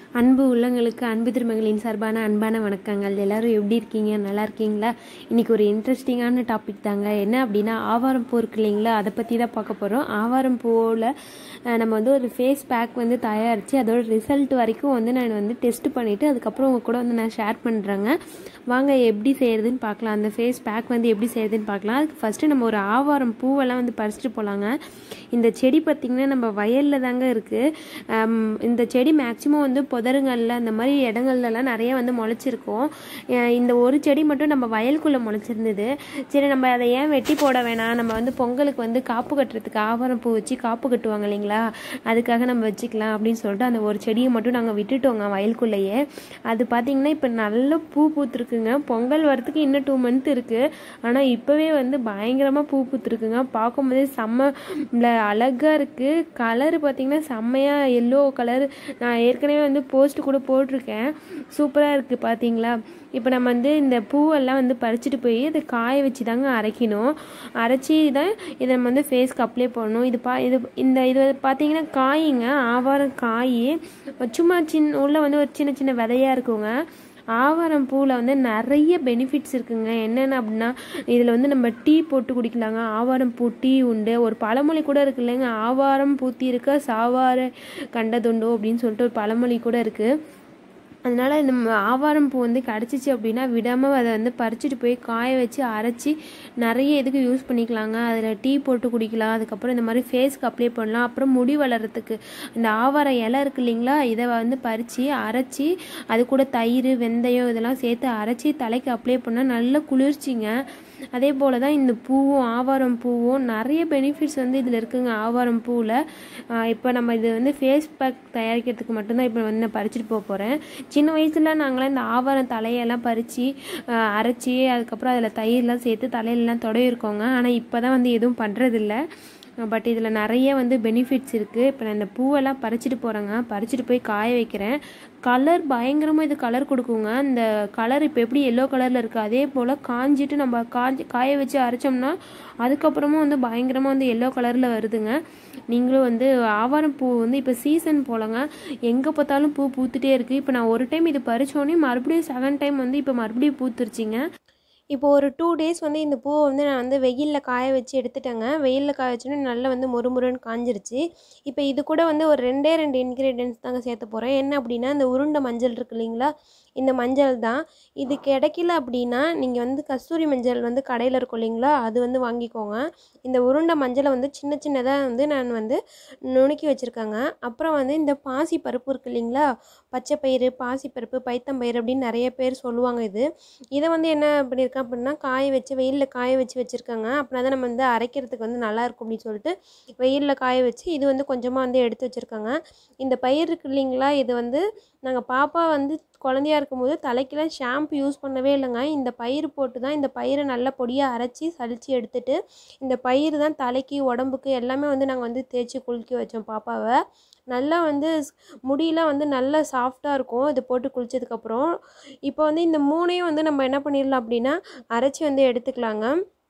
அன்பு உள்ளங்களுக்கு அன்பு திருமகளின் சார்பான அன்பான வணக்கங்கள் எல்லாரும் எப்படி இருக்கீங்க நல்லா இருக்கீங்களா இன்னைக்கு ஒரு இன்ட்ரெஸ்டிங்கான டாபிக் தாங்க என்ன அப்படின்னா ஆவாரம் பூ இருக்கு இல்லைங்களா அதை பற்றி தான் பார்க்க போகிறோம் ஆவாரம் பூவில் நம்ம வந்து ஒரு ஃபேஸ் பேக் வந்து தயாரித்து அதோட ரிசல்ட் வரைக்கும் வந்து நான் வந்து டெஸ்ட் பண்ணிவிட்டு அதுக்கப்புறம் உங்கள் கூட வந்து நான் ஷேர் பண்ணுறேங்க வாங்க எப்படி செய்கிறதுன்னு பார்க்கலாம் அந்த ஃபேஸ் பேக் வந்து எப்படி செய்கிறதுன்னு பார்க்கலாம் அதுக்கு ஃபஸ்ட்டு நம்ம ஒரு ஆவாரம் பூவெல்லாம் வந்து பறிச்சுட்டு போகலாங்க இந்த செடி பார்த்திங்கன்னா நம்ம வயலில் தாங்க இருக்குது இந்த செடி மேக்ஸிமம் வந்து புதருங்கள்ல அந்த மாதிரி இடங்கள்லாம் நிறைய வந்து முளைச்சிருக்கும் அஹ் இந்த ஒரு செடி மட்டும் நம்ம வயலுக்குள்ளே முளைச்சிருந்தது சரி நம்ம அதை ஏன் வெட்டி போட வேணாம் நம்ம வந்து பொங்கலுக்கு வந்து காப்பு கட்டுறதுக்கு ஆவாரம் பூ வச்சு காப்பு கட்டுவாங்க இல்லைங்களா அதுக்காக நம்ம வச்சுக்கலாம் அப்படின்னு சொல்லிட்டு அந்த ஒரு செடியை மட்டும் நாங்கள் விட்டுட்டோங்க வயலுக்குள்ளேயே அது பார்த்திங்கன்னா இப்போ நல்ல பூ பூத்துருக்குங்க பொங்கல் வரத்துக்கு இன்னும் டூ மந்த் இருக்குது ஆனால் இப்போவே வந்து பயங்கரமாக பூ பூத்துருக்குங்க பார்க்கும்போதே செம்ம அழகாக இருக்குது கலர் பார்த்திங்கன்னா செம்மையாக எல்லோ கலர் நான் ஏற்கனவே வந்து போஸ்ட் கூட போட்டிருக்கேன் சூப்பராக இருக்குது பார்த்தீங்களா இப்போ நம்ம வந்து இந்த பூவெல்லாம் வந்து பறிச்சுட்டு போய் அதை காய வச்சு தாங்க அரைக்கணும் அரைச்சி தான் இதை நம்ம வந்து ஃபேஸ்க்கு அப்ளை பண்ணணும் இது பா இது இந்த இது பார்த்தீங்கன்னா காய்ங்க ஆவாரம் காய் சும்மா சின்ன உள்ள வந்து ஒரு சின்ன சின்ன விதையாக இருக்குங்க ஆவாரம் பூவில் வந்து நிறைய பெனிஃபிட்ஸ் இருக்குங்க என்னென்ன அப்படின்னா இதில் வந்து நம்ம டீ போட்டு குடிக்கலாங்க ஆவாரம் பூ டீ உண்டு ஒரு பழமொழி கூட இருக்கு இல்லைங்க ஆவாரம் பூத்தி இருக்க சாவார கண்டதுண்டோ அப்படின்னு சொல்லிட்டு ஒரு பழமொழி கூட இருக்குது அதனால் நம்ம ஆவாரம் பூ வந்து கிடச்சிச்சு அப்படின்னா விடாமல் அதை வந்து பறிச்சுட்டு போய் காய வச்சு அரைச்சி நிறைய இதுக்கு யூஸ் பண்ணிக்கலாங்க அதில் டீ போட்டு குடிக்கலாம் அதுக்கப்புறம் இந்த மாதிரி ஃபேஸ்க்கு அப்ளை பண்ணலாம் அப்புறம் முடி வளர்கிறதுக்கு இந்த ஆவாரம் இலை இருக்கு இல்லைங்களா இதை வந்து பறித்து அரைச்சி அது கூட தயிர் வெந்தயம் இதெல்லாம் சேர்த்து அரைச்சி தலைக்கு அப்ளை பண்ணால் நல்ல குளிர்ச்சிங்க அதே போல் தான் இந்த பூவும் ஆவாரம் பூவும் நிறைய பெனிஃபிட்ஸ் வந்து இதில் இருக்குங்க ஆவாரம் பூவில் இப்போ நம்ம இது வந்து ஃபேஸ் பேக் தயாரிக்கிறதுக்கு மட்டும்தான் இப்போ வந்து நான் பறிச்சுட்டு போக போகிறேன் சின்ன வயசில் நாங்களாம் இந்த ஆவாரம் தலையெல்லாம் பறித்து அரைச்சி அதுக்கப்புறம் அதில் தயிர்லாம் சேர்த்து தலையிலலாம் தொடயிருக்கோங்க ஆனால் இப்போ தான் வந்து எதுவும் பண்ணுறதில்ல பட் இதில் நிறைய வந்து பெனிஃபிட்ஸ் இருக்குது இப்போ நான் இந்த பூவெல்லாம் பறிச்சுட்டு போகிறேங்க பறிச்சுட்டு போய் காய வைக்கிறேன் கலர் பயங்கரமாக இது கலர் கொடுக்குங்க இந்த கலர் இப்போ எப்படி எல்லோ கலரில் இருக்குது அதே போல் காஞ்சிட்டு நம்ம காஞ்சி காய வச்சு அரைச்சோம்னா அதுக்கப்புறமும் வந்து பயங்கரமாக வந்து எல்லோ கலரில் வருதுங்க நீங்களும் வந்து ஆவாரம் பூ வந்து இப்போ சீசன் போலங்க எங்கே பார்த்தாலும் பூ பூத்துட்டே இருக்குது இப்போ நான் ஒரு டைம் இது பறிச்சோன்னே மறுபடியும் செகண்ட் டைம் வந்து இப்போ மறுபடியும் பூத்துருச்சிங்க இப்போ ஒரு டூ டேஸ் வந்து இந்த பூவை வந்து நான் வந்து வெயிலில் காய வச்சு எடுத்துட்டேங்க வெயிலில் காய வச்சோன்னே நல்லா வந்து முறுமுறுன்னு காஞ்சிருச்சு இப்போ இது கூட வந்து ஒரு ரெண்டே ரெண்டு இன்க்ரீடியன்ஸ் தாங்க சேர்த்து போகிறேன் என்ன அப்படின்னா இந்த உருண்டை மஞ்சள் இருக்கு இல்லைங்களா இந்த மஞ்சள் தான் இது கிடைக்கல அப்படின்னா நீங்கள் வந்து கஸ்தூரி மஞ்சள் வந்து கடையில் இருக்கும் இல்லைங்களா அது வந்து வாங்கிக்கோங்க இந்த உருண்டை மஞ்சளை வந்து சின்ன சின்னதாக வந்து நான் வந்து நுணுக்கி வச்சுருக்கேங்க அப்புறம் வந்து இந்த பாசி பருப்பு இருக்கு இல்லைங்களா பச்சை பயிறு பாசிப்பருப்பு பைத்தம்பயிறு அப்படின்னு நிறைய பேர் சொல்லுவாங்க இது இதை வந்து என்ன பண்ணியிருக்கேன் அப்படின்னா காய வச்சு வெயிலில் காய வச்சு வச்சுருக்காங்க அப்படின்னா தான் நம்ம வந்து அரைக்கிறதுக்கு வந்து நல்லாயிருக்கும் அப்படின்னு சொல்லிட்டு வெயிலில் காய வச்சு இது வந்து கொஞ்சமாக வந்து எடுத்து வச்சுருக்காங்க இந்த பயிர் இருக்கு இல்லைங்களா இது வந்து நாங்கள் பாப்பா வந்து குழந்தையா இருக்கும்போது தலைக்கெல்லாம் ஷாம்பு யூஸ் பண்ணவே இல்லைங்க இந்த பயிர் போட்டு தான் இந்த பயிரை நல்லா பொடியாக அரைச்சி சலித்து எடுத்துட்டு இந்த பயிர் தான் தலைக்கு உடம்புக்கு எல்லாமே வந்து நாங்கள் வந்து தேய்ச்சி குளிக்க வச்சோம் பாப்பாவை நல்லா வந்து முடியெலாம் வந்து நல்லா சாஃப்டாக இருக்கும் இது போட்டு குளித்ததுக்கப்புறம் இப்போ வந்து இந்த மூணையும் வந்து நம்ம என்ன பண்ணிடலாம் அப்படின்னா அரைச்சி வந்து எடுத்துக்கலாங்க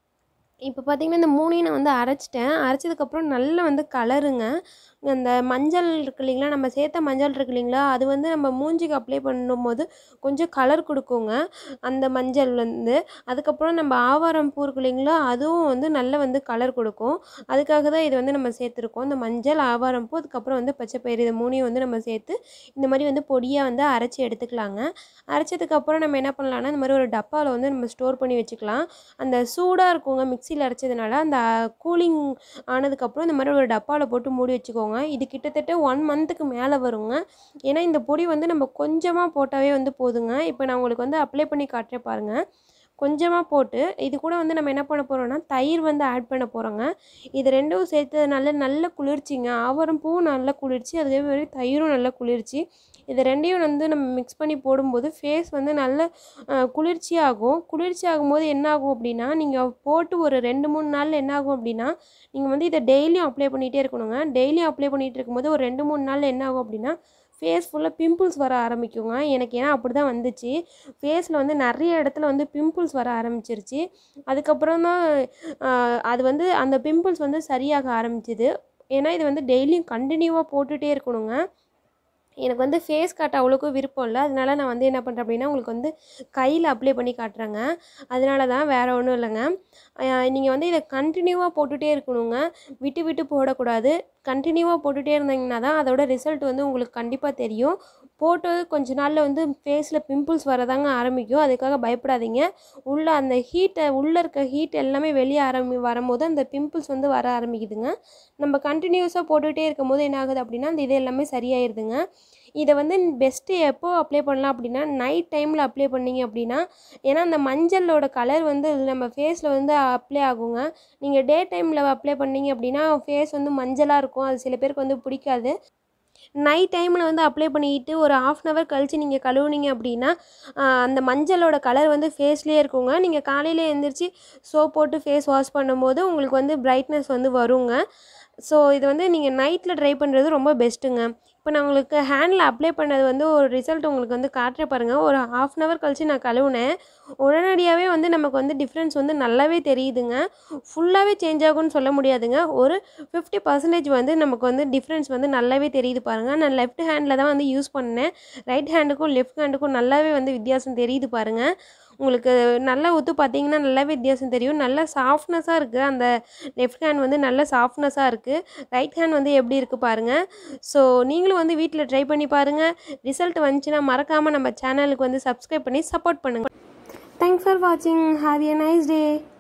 இப்போ பார்த்திங்கன்னா இந்த மூணையும் நான் வந்து அரைச்சிட்டேன் அரைச்சதுக்கப்புறம் நல்லா வந்து கலருங்க அந்த மஞ்சள் இருக்கு இல்லைங்களா நம்ம சேர்த்த மஞ்சள் இருக்கு இல்லைங்களா அது வந்து நம்ம மூஞ்சிக்கு அப்ளை பண்ணும்போது கொஞ்சம் கலர் கொடுக்குங்க அந்த மஞ்சள் வந்து அதுக்கப்புறம் நம்ம ஆவாரம் பூ இருக்கு இல்லைங்களா அதுவும் வந்து நல்ல வந்து கலர் கொடுக்கும் அதுக்காக தான் இது வந்து நம்ம சேர்த்துருக்கோம் இந்த மஞ்சள் ஆவாரம் பூ அதுக்கப்புறம் வந்து பச்சை பயிறு இது மூணையும் வந்து நம்ம சேர்த்து இந்த மாதிரி வந்து பொடியாக வந்து அரைச்சி எடுத்துக்கலாங்க அரைச்சதுக்கப்புறம் நம்ம என்ன பண்ணலாம்னா இந்த மாதிரி ஒரு டப்பாவில் வந்து நம்ம ஸ்டோர் பண்ணி வச்சுக்கலாம் அந்த சூடாக இருக்குங்க மிக்சியில் அரைச்சதுனால அந்த கூலிங் ஆனதுக்கப்புறம் இந்த மாதிரி ஒரு டப்பாவில் போட்டு மூடி வச்சுக்கோங்க இது கிட்டத்தட்ட ஒன் மந்த்துக்கு மேலே வருங்க ஏன்னா இந்த பொடி வந்து நம்ம கொஞ்சமாக போட்டாவே வந்து போதுங்க இப்போ நான் உங்களுக்கு வந்து அப்ளை பண்ணி காட்டுறேன் பாருங்கள் கொஞ்சமாக போட்டு இது கூட வந்து நம்ம என்ன பண்ண போகிறோம்னா தயிர் வந்து ஆட் பண்ண போகிறோங்க இது ரெண்டும் சேர்த்ததுனால நல்ல குளிர்ச்சிங்க ஆவரம் பூவும் நல்ல குளிர்ச்சி அதே மாதிரி தயிரும் நல்ல குளிர்ச்சி இது ரெண்டையும் வந்து நம்ம மிக்ஸ் பண்ணி போடும்போது ஃபேஸ் வந்து நல்ல குளிர்ச்சியாகும் குளிர்ச்சி ஆகும்போது என்ன ஆகும் அப்படின்னா நீங்கள் போட்டு ஒரு ரெண்டு மூணு நாளில் என்ன ஆகும் அப்படின்னா நீங்கள் வந்து இதை டெய்லியும் அப்ளை பண்ணிகிட்டே இருக்கணுங்க டெய்லியும் அப்ளை பண்ணிகிட்டு இருக்கும்போது ஒரு ரெண்டு மூணு நாளில் என்ன ஆகும் அப்படின்னா ஃபேஸ் ஃபுல்லாக பிம்பிள்ஸ் வர ஆரம்பிக்குங்க எனக்கு ஏன்னா அப்படி தான் வந்துச்சு ஃபேஸில் வந்து நிறைய இடத்துல வந்து பிம்பிள்ஸ் வர ஆரம்பிச்சிருச்சு அதுக்கப்புறம் தான் அது வந்து அந்த பிம்பிள்ஸ் வந்து சரியாக ஆரம்பிச்சிது ஏன்னா இது வந்து டெய்லியும் கண்டினியூவாக போட்டுகிட்டே இருக்கணுங்க எனக்கு வந்து ஃபேஸ் காட்ட அவ்வளோக்கும் விருப்பம் இல்லை அதனால நான் வந்து என்ன பண்ணுறேன் அப்படின்னா உங்களுக்கு வந்து கையில் அப்ளை பண்ணி காட்டுறேங்க அதனால தான் வேறு ஒன்றும் இல்லைங்க நீங்கள் வந்து இதை கண்டினியூவாக போட்டுகிட்டே இருக்கணுங்க விட்டு விட்டு போடக்கூடாது கண்டினியூவாக போட்டுகிட்டே இருந்தீங்கன்னா தான் அதோட ரிசல்ட் வந்து உங்களுக்கு கண்டிப்பாக தெரியும் போட்டு கொஞ்ச நாளில் வந்து ஃபேஸில் பிம்பிள்ஸ் வரதாங்க ஆரம்பிக்கும் அதுக்காக பயப்படாதீங்க உள்ள அந்த ஹீட்டை உள்ளே இருக்க ஹீட் எல்லாமே வெளியே ஆரம்பி வரும்போது அந்த பிம்பிள்ஸ் வந்து வர ஆரம்பிக்குதுங்க நம்ம கண்டினியூஸாக போட்டுகிட்டே இருக்கும்போது என்ன ஆகுது அப்படின்னா அந்த இது எல்லாமே சரியாயிருதுங்க இதை வந்து பெஸ்ட்டு எப்போ அப்ளை பண்ணலாம் அப்படின்னா நைட் டைமில் அப்ளை பண்ணீங்க அப்படின்னா ஏன்னா அந்த மஞ்சளோட கலர் வந்து நம்ம ஃபேஸில் வந்து அப்ளை ஆகுங்க நீங்கள் டே டைமில் அப்ளை பண்ணீங்க அப்படின்னா ஃபேஸ் வந்து மஞ்சளாக இருக்கும் அது சில பேருக்கு வந்து பிடிக்காது நைட் டைமில் வந்து அப்ளை பண்ணிக்கிட்டு ஒரு ஆஃப் அன் ஹவர் கழித்து நீங்கள் கழுவுனீங்க அப்படின்னா ஆஹ், அந்த மஞ்சளோட கலர் வந்து ஃபேஸ்லேயே இருக்குங்க நீங்கள் காலையில் எழுந்திரிச்சு சோப் போட்டு ஃபேஸ் வாஷ் பண்ணும்போது உங்களுக்கு வந்து பிரைட்னஸ் வந்து வருங்க ஸோ இது வந்து நீங்கள் நைட்டில் ட்ரை பண்ணுறது ரொம்ப பெஸ்ட்டுங்க இப்போ நான் உங்களுக்கு ஹேண்டில் அப்ளை பண்ணது வந்து ஒரு ரிசல்ட் உங்களுக்கு வந்து காட்டுறேன் பாருங்கள் ஒரு ஹாஃப் அன் ஹவர் கழித்து நான் கழுவுனேன் உடனடியாகவே வந்து நமக்கு வந்து டிஃப்ரென்ஸ் வந்து நல்லாவே தெரியுதுங்க ஃபுல்லாகவே சேஞ்ச் ஆகும்னு சொல்ல முடியாதுங்க ஒரு ஃபிஃப்டி பர்சன்டேஜ் வந்து நமக்கு வந்து டிஃப்ரென்ஸ் வந்து நல்லாவே தெரியுது பாருங்கள் நான் லெஃப்ட் ஹேண்டில் தான் வந்து யூஸ் பண்ணேன் ரைட் ஹேண்டுக்கும் லெஃப்ட் ஹேண்டுக்கும் நல்லாவே வந்து வித்தியாசம் தெரியுது பாருங்கள் உங்களுக்கு நல்லா ஒத்து பார்த்தீங்கன்னா நல்லாவே வித்தியாசம் தெரியும் நல்லா சாஃப்ட்னஸாக இருக்குது அந்த லெஃப்ட் ஹேண்ட் வந்து நல்ல சாஃப்ட்னஸாக இருக்குது ரைட் ஹேண்ட் வந்து எப்படி இருக்குது பாருங்கள் ஸோ நீங்களும் வந்து வீட்டில் ட்ரை பண்ணி பாருங்கள் ரிசல்ட் வந்துச்சுன்னா மறக்காமல் நம்ம சேனலுக்கு வந்து சப்ஸ்கிரைப் பண்ணி சப்போர்ட் பண்ணுங்கள் தேங்க்ஸ் ஃபார் வாட்சிங் ஹாவ் எ நைஸ் டே